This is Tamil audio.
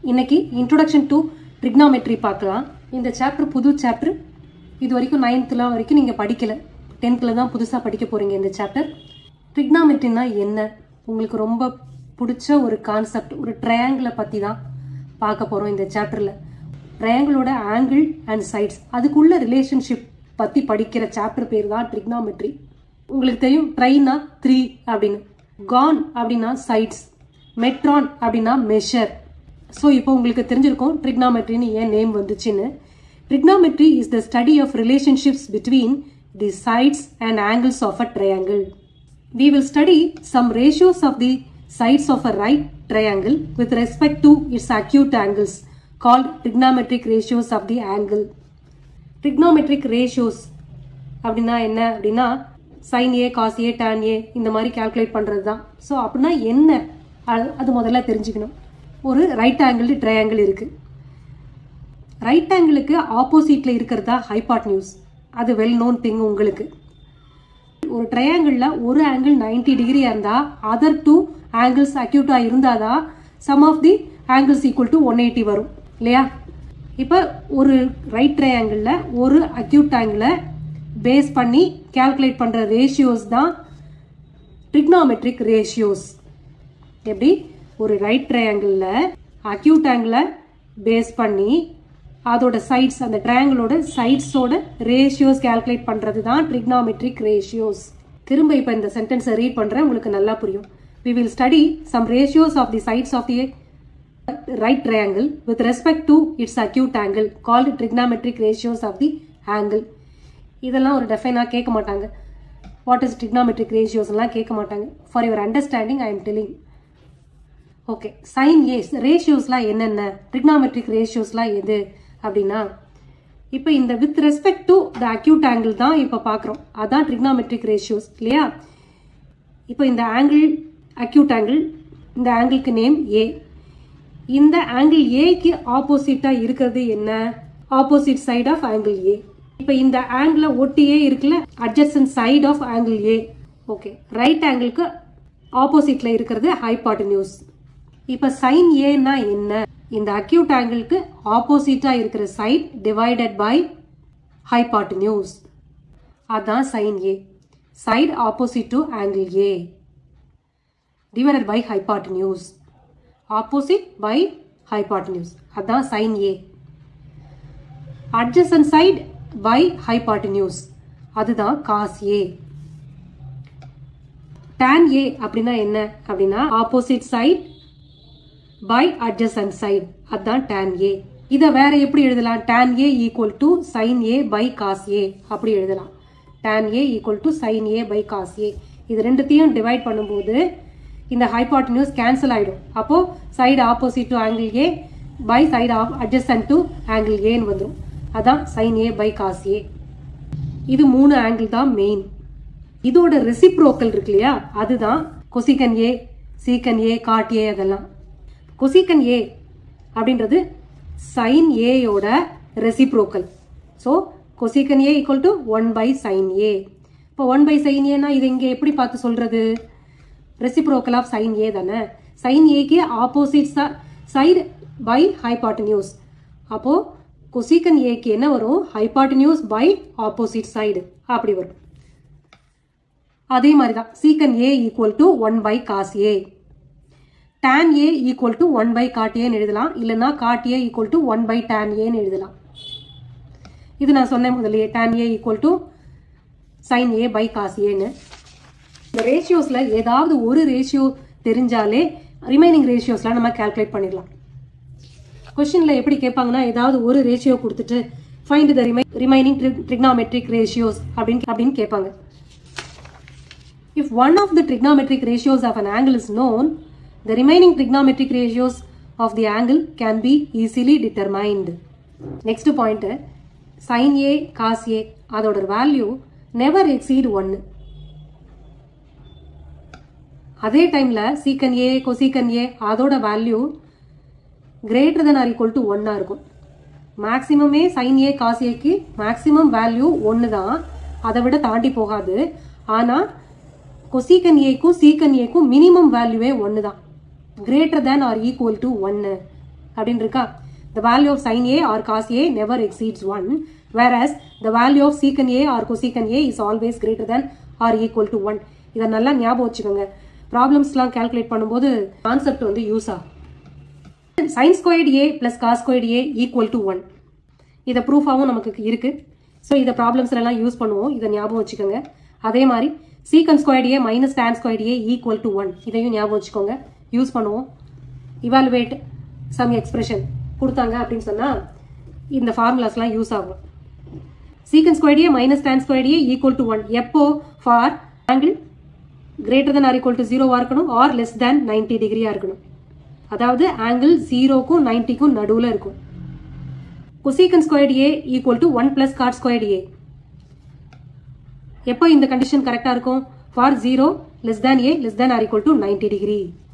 இன்னைக்கு இன்ட்ரோடக்ஷன் டு ட்ரிக்னாமெட்ரி பார்க்கலாம் இந்த சாப்டர் புது சாப்டர் இது வரைக்கும் நைன்த்தில் வரைக்கும் நீங்கள் படிக்கல டென்த்தில் தான் புதுசாக படிக்க போகிறீங்க இந்த சாப்டர் ட்ரிக்னாமெட்ரினா என்ன உங்களுக்கு ரொம்ப பிடிச்ச ஒரு கான்செப்ட் ஒரு ட்ரையாங்கிளை பற்றி தான் பார்க்க போகிறோம் இந்த சாப்டரில் ட்ரையாங்கிளோட ஆங்கிள் அண்ட் சைட்ஸ் அதுக்குள்ள ரிலேஷன்ஷிப் பற்றி படிக்கிற சாப்டர் பேர் தான் ட்ரிக்னாமெட்ரி உங்களுக்கு தெரியும் ட்ரைனா த்ரீ அப்படின்னு கான் அப்படின்னா சைட்ஸ் மெட்ரான் அப்படின்னா மெஷர் ஸோ இப்போ உங்களுக்கு தெரிஞ்சிருக்கும் ட்ரிக்னாமெட்ரின்னு ஏன் நேம் வந்துச்சுன்னு trigonometry is the study of relationships between the sides and angles of a triangle we will study some ratios of the sides of a right triangle with respect to its acute angles called trigonometric ratios of the angle. trigonometric ratios அப்படின்னா என்ன அப்படின்னா sine A cos A tan A இந்த மாதிரி கால்குலேட் பண்ணுறது தான் ஸோ அப்படின்னா என்ன அது- அது முதல்ல தெரிஞ்சுக்கணும் ஒரு ரைட் ஆங்கிள் ட்ரையாங்கிள் இருக்குது ரைட் ஆங்கிளுக்கு ஆப்போசிட்டில் இருக்கிறதா ஹைபாட் நியூஸ் அது வெல் நோன் திங் உங்களுக்கு ஒரு ட்ரையாங்கிளில் ஒரு ஆங்கிள் 90 டிகிரியா இருந்தா அதர் டூ ஆங்கிள்ஸ் அக்யூட்டா இருந்தாதான் sum of the angles equal to one eighty வரும் இல்லையா இப்போ ஒரு ரைட் ட்ரையாங்கிளில் ஒரு அக்யூட் ஆங்கிளை பேஸ் பண்ணி கால்குலேட் பண்ணுற ரேஷியோஸ் தான் ட்ரிக்னாமெட்ரிக் ரேஷியோஸ் எப்படி ஒரு ரைட் ட்ரையாங்கிளில் அக்யூட் ஆங்கிளை பேஸ் பண்ணி அதோட சைட்ஸ் அந்த ட்ரையாங்கிளோட சைட்ஸோட ரேஷியோஸ் கால்குலேட் பண்ணுறது தான் ட்ரிக்னாமெட்ரிக் ரேஷியோஸ் திரும்ப இப்போ இந்த சென்டென்ஸை ரீட் பண்ணுறேன் உங்களுக்கு நல்லா புரியும் we will study some ratios of the sides of the right triangle with respect to its acute angle called trigonometric ratios of the angle இதெல்லாம் ஒரு டெஃபைனாக கேட்க மாட்டாங்க வாட் இஸ் trigonometric ratios எல்லாம் கேட்க மாட்டாங்க for your understanding I am telling okay sine as ரேஷியோஸ்லாம் என்னென்ன ட்ரிக்னாமெட்ரிக் ரேஷியோஸ்லாம் எது அப்படின்னா இப்போ இந்த with respect to the acute angle தான் இப்போ பார்க்குறோம் அதான் ட்ரிக்னாமெட்ரிக் ரேஷியோஸ் இல்லையா இப்போ இந்த ஆங்கிள் அக்யூட் ஆங்கிள் இந்த ஆங்கிளுக்கு நேம் ஏ இந்த ஆங்கிள் ஏக்கு ஆப்போசிட்டாக இருக்கிறது என்ன opposite side of angle A இப்போ இந்த ஆங்கிளை ஒட்டியே இருக்குல்ல adjacent side of angle A okay right ஆங்கிளுக்கு ஆப்போசிட்ல இருக்கிறது ஹைபாட்டனியூஸ் இப்போ சைன் ஏன்னா என்ன இந்த அக்யூட் ஆங்கிளுக்கு ஆப்போசிட்டா இருக்கிற சைட் டிவைடட் பை ஹைபாட்டனியூஸ் அதான் sine A side opposite to angle A divided by hypotenuse opposite by hypotenuse அதான் sin A adjacent side by hypotenuse அதுதான் cos A tan A அப்படின்னா என்ன அப்படின்னா opposite side by adjacent side அதான் tan A இதை வேற எப்படி எழுதலாம் tan A equal to sin A by cos A அப்படி எழுதலாம் tan A equal to sin A by cos A இது ரெண்டுத்தையும் டிவைட் பண்ணும்போது இந்த ஹைபாட்டனியூஸ் கேன்சல் ஆயிடும் அப்போ side opposite to angle A by side adjacent to angle ஏன்னு வந்துடும் அதான் sine A by cos A இது மூணு ஆங்கிள் தான் மெயின் இதோட ரெசிப்ரோக்கல் இருக்கு இல்லையா அதுதான் கொசிகன் ஏ சீக்கன் ஏ காட் ஏ அதெல்லாம் கொசிகன் ஏ அப்படின்றது சைன் ஏயோட reciprocal so cosecant A equal to one by sine A இப்போ ஒன் பை சைன் ஏனா இது இங்கே எப்படி பார்த்து சொல்றது ரெசிப்ரோக்கல் ஆஃப் சைன் ஏ தானே சைன் ஏக்கு ஆப்போசிட் சைடு பை ஹைபாட்டனியூஸ் அப்போ கொசிகன் ஏக்கு என்ன வரும் ஹைபாட்டனியூஸ் பை ஆப்போசிட் சைடு அப்படி வரும் அதே மாதிரி தான் secant A equal to one by cos A tan A equal to one by cot ஏன்னு எழுதலாம் இல்லைன்னா cot A equal to one by tan ஏன்னு எழுதலாம் இது நான் சொன்னேன் முதல்லயே tan A equal to sine A by cos ஏன்னு இந்த ரேஷியோஸ்ல ஏதாவது ஒரு ரேஷியோ தெரிஞ்சாலே ரிமைனிங் ரேஷியோஸ்லாம் நம்ம கால்குலேட் பண்ணிடலாம் கொஸ்டின்ல எப்படி கேட்பாங்கன்னா ஏதாவது ஒரு ரேஷியோ கொடுத்துட்டு ஃபைண்ட் த ரிமை ரிமைனிங் ட்ரிக்னாமெட்ரிக் ரேஷியோஸ் அப்படின்னு அப்படின்னு கேட்பாங்க If one of the trigonometric ratios of an angle is known, the remaining trigonometric ratios of the angle can be easily determined. Next point, sin A, cos A, அதோட வேல்யூ never exceed 1. அதே டைம்ல சீக்கன் ஏ கொசீக்கன் ஏ அதோட value greater than or equal to ஒன்னாக இருக்கும் மேக்ஸிமமே சைன் ஏ காஸ் ஏக்கு மேக்ஸிமம் வேல்யூ ஒன்று தான் அதை விட தாண்டி போகாது ஆனால் கொசீக்கன் ஏக்கும் சீக்கன் ஏக்கும் மினிமம் வேல்யூவே ஒன்று தான் greater than or equal to ஒன்று அப்படின்னு இருக்கா the value of sin a or cos a never exceeds 1 whereas the value of secant a or cosecant a is always greater than or equal to 1 இதை நல்லா ஞாபகம் வச்சுக்கோங்க ப்ராப்ளம்ஸ்லாம் கால்குலேட் பண்ணும்போது கான்செப்ட் வந்து யூஸ் ஆகும் sine squared A plus cos squared A equal to one இதை ப்ரூஃபாகவும் நமக்கு இருக்கு ஸோ இதை ப்ராப்ளம்ஸ்லாம் யூஸ் பண்ணுவோம் இதை ஞாபகம் வச்சுக்கோங்க அதே மாதிரி secant squared A minus tan squared A equal to one இதையும் ஞாபகம் வச்சுக்கோங்க யூஸ் பண்ணுவோம் இவாலுவேட் சம் எக்ஸ்பிரஷன் கொடுத்தாங்க அப்படின்னு சொன்னால் இந்த ஃபார்முலாஸ்லாம் யூஸ் ஆகும் secant squared A minus tan squared A equal to one எப்போ for angle greater than or equal to ஜீரோவாக இருக்கணும் ஆர் லெஸ் தேன் நைன்டி டிகிரியாக இருக்கணும் அதாவது ஆங்கிள் ஜீரோக்கும் நைன்டிக்கும் நடுவில் இருக்கும் cosecant squared A equal to one plus cot squared A எப்போ இந்த கண்டிஷன் கரெக்டாக இருக்கும் for zero less than A less than or equal to ninety degree